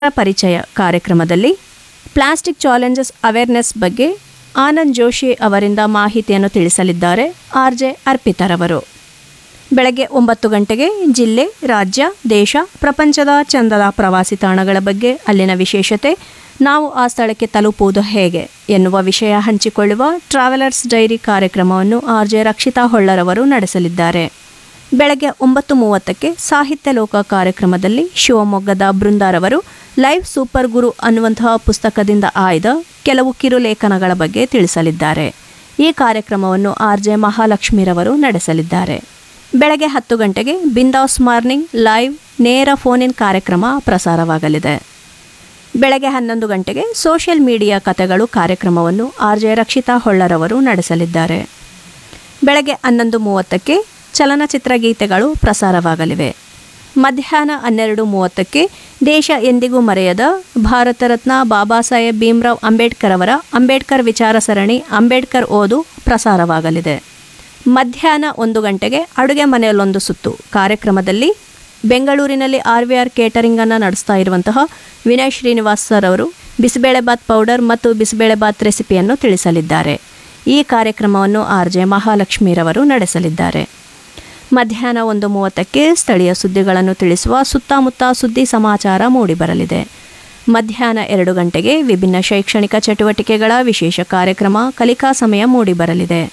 ಪರಿಚಯ ಕಾರ್ಯಕ್ರಮದಲ್ಲಿ plastic challenges awareness ಬಗ್ಗೆ ಆನಂದ್ ಜೋಶಿ ಅವರಿಂದ ಮಾಹಿತಿಯನ್ನು ತಿಳಿಸಲಿದ್ದಾರೆ ಆರ್ ಜೆ ಅರ್ಪಿತರವರು ಬೆಳಗ್ಗೆ ಒಂಬತ್ತು ಗಂಟೆಗೆ ಜಿಲ್ಲೆ ರಾಜ್ಯ ದೇಶ ಪ್ರಪಂಚದ ಚಂದದ ಪ್ರವಾಸಿ ತಾಣಗಳ ಬಗ್ಗೆ ಅಲ್ಲಿನ ವಿಶೇಷತೆ ನಾವು ಆ ಸ್ಥಳಕ್ಕೆ ತಲುಪುವುದು ಹೇಗೆ ಎನ್ನುವ ವಿಷಯ ಹಂಚಿಕೊಳ್ಳುವ ಟ್ರಾವೆಲರ್ಸ್ ಡೈರಿ ಕಾರ್ಯಕ್ರಮವನ್ನು ಆರ್ ಜೆ ರಕ್ಷಿತಾ ಹೊಳ್ಳರವರು ನಡೆಸಲಿದ್ದಾರೆ ಬೆಳಗ್ಗೆ ಒಂಬತ್ತು ಮೂವತ್ತಕ್ಕೆ ಸಾಹಿತ್ಯ ಲೋಕ ಕಾರ್ಯಕ್ರಮದಲ್ಲಿ ಶಿವಮೊಗ್ಗದ ಬೃಂದಾರವರು ಲೈವ್ ಸೂಪರ್ ಗುರು ಅನ್ನುವಂತಹ ಪುಸ್ತಕದಿಂದ ಆಯ್ದ ಕೆಲವು ಕಿರುಲೇಖನಗಳ ಬಗ್ಗೆ ತಿಳಿಸಲಿದ್ದಾರೆ ಈ ಕಾರ್ಯಕ್ರಮವನ್ನು ಆರ್ ಜೆ ಮಹಾಲಕ್ಷ್ಮಿರವರು ನಡೆಸಲಿದ್ದಾರೆ ಬೆಳಗ್ಗೆ ಹತ್ತು ಗಂಟೆಗೆ ಬಿಂದಾಸ್ ಮಾರ್ನಿಂಗ್ ಲೈವ್ ನೇರ ಫೋನ್ ಇನ್ ಕಾರ್ಯಕ್ರಮ ಪ್ರಸಾರವಾಗಲಿದೆ ಬೆಳಗ್ಗೆ ಹನ್ನೊಂದು ಗಂಟೆಗೆ ಸೋಷಿಯಲ್ ಮೀಡಿಯಾ ಕಥೆಗಳು ಕಾರ್ಯಕ್ರಮವನ್ನು ಆರ್ ಜೆ ರಕ್ಷಿತಾ ಹೊಳ್ಳರವರು ನಡೆಸಲಿದ್ದಾರೆ ಬೆಳಗ್ಗೆ ಹನ್ನೊಂದು ಮೂವತ್ತಕ್ಕೆ ಚಲನಚಿತ್ರ ಗೀತೆಗಳು ಪ್ರಸಾರವಾಗಲಿವೆ ಮಧ್ಯಾಹ್ನ ಹನ್ನೆರಡು ಮೂವತ್ತಕ್ಕೆ ದೇಶ ಎಂದಿಗೂ ಮರೆಯದ ಭಾರತ ರತ್ನ ಬಾಬಾ ಸಾಹೇಬ್ ಭೀಮ್ರಾವ್ ಅಂಬೇಡ್ಕರ್ ಅವರ ಅಂಬೇಡ್ಕರ್ ವಿಚಾರ ಸರಣಿ ಅಂಬೇಡ್ಕರ್ ಓದು ಪ್ರಸಾರವಾಗಲಿದೆ ಮಧ್ಯಾಹ್ನ ಒಂದು ಗಂಟೆಗೆ ಅಡುಗೆ ಮನೆಯಲ್ಲೊಂದು ಸುತ್ತು ಕಾರ್ಯಕ್ರಮದಲ್ಲಿ ಬೆಂಗಳೂರಿನಲ್ಲಿ ಆರ್ ವಿ ಆರ್ ಕೇಟರಿಂಗನ್ನು ನಡೆಸ್ತಾ ಇರುವಂತಹ ವಿನಯ್ ಶ್ರೀನಿವಾಸ್ ಸರ್ ಅವರು ಬಿಸಿಬೇಳೆಬಾತ್ ಪೌಡರ್ ಮತ್ತು ಬಿಸಿಬೇಳೆಬಾತ್ ರೆಸಿಪಿಯನ್ನು ತಿಳಿಸಲಿದ್ದಾರೆ ಈ ಕಾರ್ಯಕ್ರಮವನ್ನು ಆರ್ ಜೆ ಮಹಾಲಕ್ಷ್ಮಿರವರು ನಡೆಸಲಿದ್ದಾರೆ ಮಧ್ಯಾಹ್ನ ಒಂದು ಮೂವತ್ತಕ್ಕೆ ಸ್ಥಳೀಯ ಸುದ್ದಿಗಳನ್ನು ತಿಳಿಸುವ ಸುತ್ತಮುತ್ತ ಸುದ್ದಿ ಸಮಾಚಾರ ಮೂಡಿಬರಲಿದೆ ಮಧ್ಯಾಹ್ನ ಎರಡು ಗಂಟೆಗೆ ವಿಭಿನ್ನ ಶೈಕ್ಷಣಿಕ ಚಟುವಟಿಕೆಗಳ ವಿಶೇಷ ಕಾರ್ಯಕ್ರಮ ಕಲಿಕಾ ಸಮಯ ಮೂಡಿಬರಲಿದೆ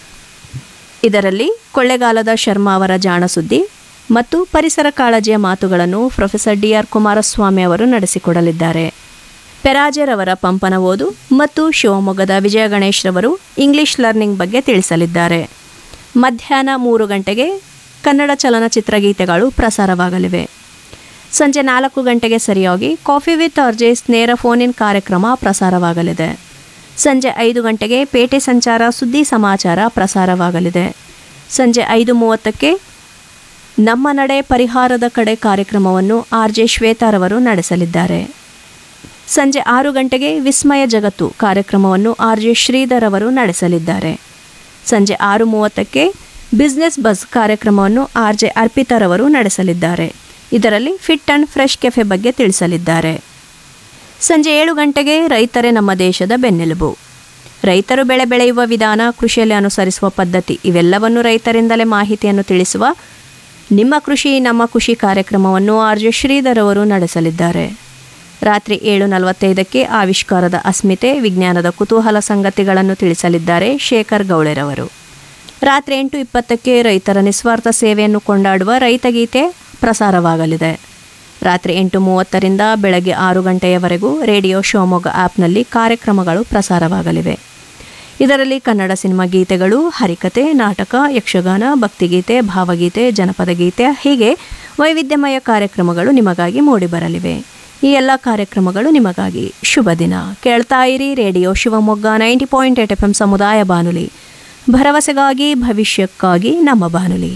ಇದರಲ್ಲಿ ಕೊಳ್ಳೆಗಾಲದ ಶರ್ಮಾ ಅವರ ಜಾಣ ಸುದ್ದಿ ಮತ್ತು ಪರಿಸರ ಕಾಳಜಿಯ ಮಾತುಗಳನ್ನು ಪ್ರೊಫೆಸರ್ ಡಿ ಆರ್ ಕುಮಾರಸ್ವಾಮಿ ಅವರು ನಡೆಸಿಕೊಡಲಿದ್ದಾರೆ ಪೆರಾಜೆರವರ ಪಂಪನ ಓದು ಮತ್ತು ಶಿವಮೊಗ್ಗದ ವಿಜಯ ಗಣೇಶ್ ರವರು ಇಂಗ್ಲಿಷ್ ಲರ್ನಿಂಗ್ ಬಗ್ಗೆ ತಿಳಿಸಲಿದ್ದಾರೆ ಮಧ್ಯಾಹ್ನ ಮೂರು ಗಂಟೆಗೆ ಕನ್ನಡ ಚಲನಚಿತ್ರ ಗೀತೆಗಳು ಪ್ರಸಾರವಾಗಲಿವೆ ಸಂಜೆ ನಾಲ್ಕು ಗಂಟೆಗೆ ಸರಿಯಾಗಿ ಕಾಫಿ ವಿತ್ ಅರ್ಜೇಸ್ ನೇರ ಫೋನ್ ಇನ್ ಕಾರ್ಯಕ್ರಮ ಪ್ರಸಾರವಾಗಲಿದೆ ಸಂಜೆ ಐದು ಗಂಟೆಗೆ ಪೇಟೆ ಸಂಚಾರ ಸುದ್ದಿ ಸಮಾಚಾರ ಪ್ರಸಾರವಾಗಲಿದೆ ಸಂಜೆ ಐದು ಮೂವತ್ತಕ್ಕೆ ನಮ್ಮ ನಡೆ ಪರಿಹಾರದ ಕಡೆ ಕಾರ್ಯಕ್ರಮವನ್ನು ಆರ್ ಜೆ ಶ್ವೇತಾರವರು ನಡೆಸಲಿದ್ದಾರೆ ಸಂಜೆ ಆರು ಗಂಟೆಗೆ ವಿಸ್ಮಯ ಜಗತ್ತು ಕಾರ್ಯಕ್ರಮವನ್ನು ಆರ್ ಜೆ ಶ್ರೀಧರ್ ಅವರು ನಡೆಸಲಿದ್ದಾರೆ ಸಂಜೆ ಆರು ಮೂವತ್ತಕ್ಕೆ ಬಿಸ್ನೆಸ್ ಬಸ್ ಕಾರ್ಯಕ್ರಮವನ್ನು ಆರ್ ಜೆ ಅರ್ಪಿತರವರು ನಡೆಸಲಿದ್ದಾರೆ ಇದರಲ್ಲಿ ಫಿಟ್ ಆ್ಯಂಡ್ ಫ್ರೆಶ್ ಕೆಫೆ ಬಗ್ಗೆ ತಿಳಿಸಲಿದ್ದಾರೆ ಸಂಜೆ ಏಳು ಗಂಟೆಗೆ ರೈತರೇ ನಮ್ಮ ದೇಶದ ಬೆನ್ನೆಲುಬು ರೈತರು ಬೆಳೆ ಬೆಳೆಯುವ ವಿಧಾನ ಕೃಷಿಯಲ್ಲಿ ಅನುಸರಿಸುವ ಪದ್ಧತಿ ಇವೆಲ್ಲವನ್ನು ರೈತರಿಂದಲೇ ಮಾಹಿತಿಯನ್ನು ತಿಳಿಸುವ ನಿಮ್ಮ ಕೃಷಿ ನಮ್ಮ ಖುಷಿ ಕಾರ್ಯಕ್ರಮವನ್ನು ಆರ್ ಜೆ ಶ್ರೀಧರ್ ಅವರು ನಡೆಸಲಿದ್ದಾರೆ ರಾತ್ರಿ ಏಳು ನಲವತ್ತೈದಕ್ಕೆ ಆವಿಷ್ಕಾರದ ಅಸ್ಮಿತೆ ವಿಜ್ಞಾನದ ಕುತೂಹಲ ಸಂಗತಿಗಳನ್ನು ತಿಳಿಸಲಿದ್ದಾರೆ ಶೇಖರ್ ಗೌಳೆರವರು ರಾತ್ರಿ ಎಂಟು ಇಪ್ಪತ್ತಕ್ಕೆ ರೈತರ ನಿಸ್ವಾರ್ಥ ಸೇವೆಯನ್ನು ಕೊಂಡಾಡುವ ರೈತಗೀತೆ ಪ್ರಸಾರವಾಗಲಿದೆ ರಾತ್ರಿ ಎಂಟು ಮೂವತ್ತರಿಂದ ಬೆಳಗ್ಗೆ ಆರು ಗಂಟೆಯವರೆಗೂ ರೇಡಿಯೋ ಶಿವಮೊಗ್ಗ ಆ್ಯಪ್ನಲ್ಲಿ ಕಾರ್ಯಕ್ರಮಗಳು ಪ್ರಸಾರವಾಗಲಿವೆ ಇದರಲ್ಲಿ ಕನ್ನಡ ಸಿನಿಮಾ ಗೀತೆಗಳು ಹರಿಕತೆ ನಾಟಕ ಯಕ್ಷಗಾನ ಭಕ್ತಿಗೀತೆ ಭಾವಗೀತೆ ಜನಪದ ಗೀತೆ ಹೀಗೆ ವೈವಿಧ್ಯಮಯ ಕಾರ್ಯಕ್ರಮಗಳು ನಿಮಗಾಗಿ ಮೂಡಿಬರಲಿವೆ ಈ ಎಲ್ಲ ಕಾರ್ಯಕ್ರಮಗಳು ನಿಮಗಾಗಿ ಶುಭ ದಿನ ಕೇಳ್ತಾ ಇರಿ radio Shivamogga ninety point eight F M ಸಮುದಾಯ ಬಾನುಲಿ ಭರವಸೆಗಾಗಿ ಭವಿಷ್ಯಕ್ಕಾಗಿ ನಮ್ಮ ಬಾನುಲಿ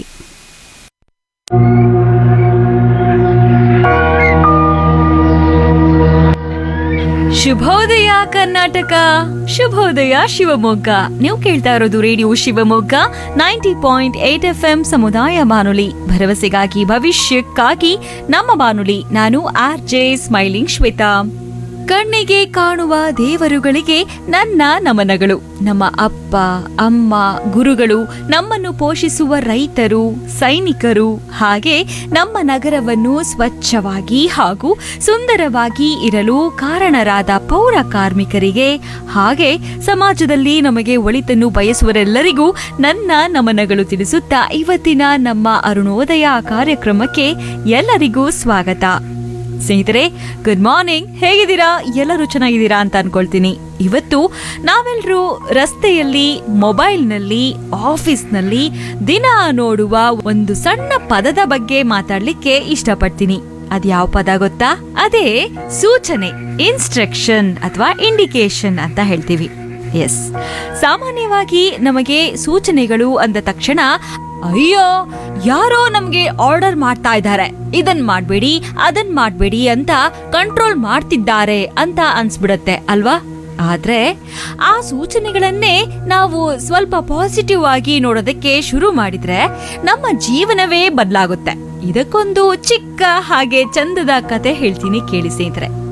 ಶುಭೋದಯ ಕರ್ನಾಟಕ ಶುಭೋದಯ ಶಿವಮೊಗ್ಗ ನೀವು ಕೇಳ್ತಾ ಇರೋದು radio Shivamogga ninety point eight F M ಸಮುದಾಯ ಬಾನುಲಿ ಭರವಸೆಗಾಗಿ ಭವಿಷ್ಯಕ್ಕಾಗಿ ನಮ್ಮ ಬಾನುಲಿ ನಾನು ಆರ್ ಜೆ ಸ್ಮೈಲಿಂಗ್ ಶ್ವೇತಾ ಕಣ್ಣಿಗೆ ಕಾಣುವ ದೇವರುಗಳಿಗೆ ನನ್ನ ನಮನಗಳು ನಮ್ಮ ಅಪ್ಪ ಅಮ್ಮ ಗುರುಗಳು ನಮ್ಮನ್ನು ಪೋಷಿಸುವ ರೈತರು ಸೈನಿಕರು ಹಾಗೆ ನಮ್ಮ ನಗರವನ್ನು ಸ್ವಚ್ಛವಾಗಿ ಹಾಗೂ ಸುಂದರವಾಗಿ ಇರಲು ಕಾರಣರಾದ ಪೌರ ಕಾರ್ಮಿಕರಿಗೆ ಹಾಗೆ ಸಮಾಜದಲ್ಲಿ ನಮಗೆ ಒಳಿತನ್ನು ಬಯಸುವರೆಲ್ಲರಿಗೂ ನನ್ನ ನಮನಗಳು ತಿಳಿಸುತ್ತಾ ಇವತ್ತಿನ ನಮ್ಮ ಅರುಣೋದಯ ಕಾರ್ಯಕ್ರಮಕ್ಕೆ ಎಲ್ಲರಿಗೂ ಸ್ವಾಗತ ಸ್ನೇಹಿತರೆ ಗುಡ್ ಮಾರ್ನಿಂಗ್ ಹೇಗಿದ್ದೀರಾ ಎಲ್ಲರೂ ಚೆನ್ನಾಗಿದ್ದೀರಾ ಅಂತ ಅನ್ಕೊಳ್ತೀನಿ ಇವತ್ತು ನಾವೆಲ್ಲರೂ ರಸ್ತೆಯಲ್ಲಿ ಮೊಬೈಲ್ನಲ್ಲಿ ಆಫೀಸ್ನಲ್ಲಿ ದಿನ ನೋಡುವ ಒಂದು ಸಣ್ಣ ಪದದ ಬಗ್ಗೆ ಮಾತಾಡ್ಲಿಕ್ಕೆ ಇಷ್ಟಪಡ್ತೀನಿ ಅದ್ಯಾವ ಪದ ಗೊತ್ತಾ ಅದೇ ಸೂಚನೆ ಇನ್ಸ್ಟ್ರಕ್ಷನ್ ಅಥವಾ ಇಂಡಿಕೇಶನ್ ಅಂತ ಹೇಳ್ತೀವಿ ಎಸ್ ಸಾಮಾನ್ಯವಾಗಿ ನಮಗೆ ಸೂಚನೆಗಳು ಅಂದ ತಕ್ಷಣ ಅಯ್ಯೋ ಯಾರೋ ನಮ್ಗೆ ಆರ್ಡರ್ ಮಾಡ್ತಾ ಇದ್ದಾರೆ ಇದನ್ ಮಾಡ್ಬೇಡಿ ಅದನ್ ಮಾಡ್ಬೇಡಿ ಅಂತ ಕಂಟ್ರೋಲ್ ಮಾಡ್ತಿದ್ದಾರೆ ಅಂತ ಅನ್ಸ್ಬಿಡತ್ತೆ ಅಲ್ವಾ ಆದ್ರೆ ಆ ಸೂಚನೆಗಳನ್ನೇ ನಾವು ಸ್ವಲ್ಪ ಪಾಸಿಟಿವ್ ಆಗಿ ನೋಡೋದಕ್ಕೆ ಶುರು ಮಾಡಿದ್ರೆ ನಮ್ಮ ಜೀವನವೇ ಬದಲಾಗುತ್ತೆ ಇದಕ್ಕೊಂದು ಚಿಕ್ಕ ಹಾಗೆ ಚಂದದ ಕತೆ ಹೇಳ್ತೀನಿ ಕೇಳಿ ಸ್ನೇಹಿತರೆ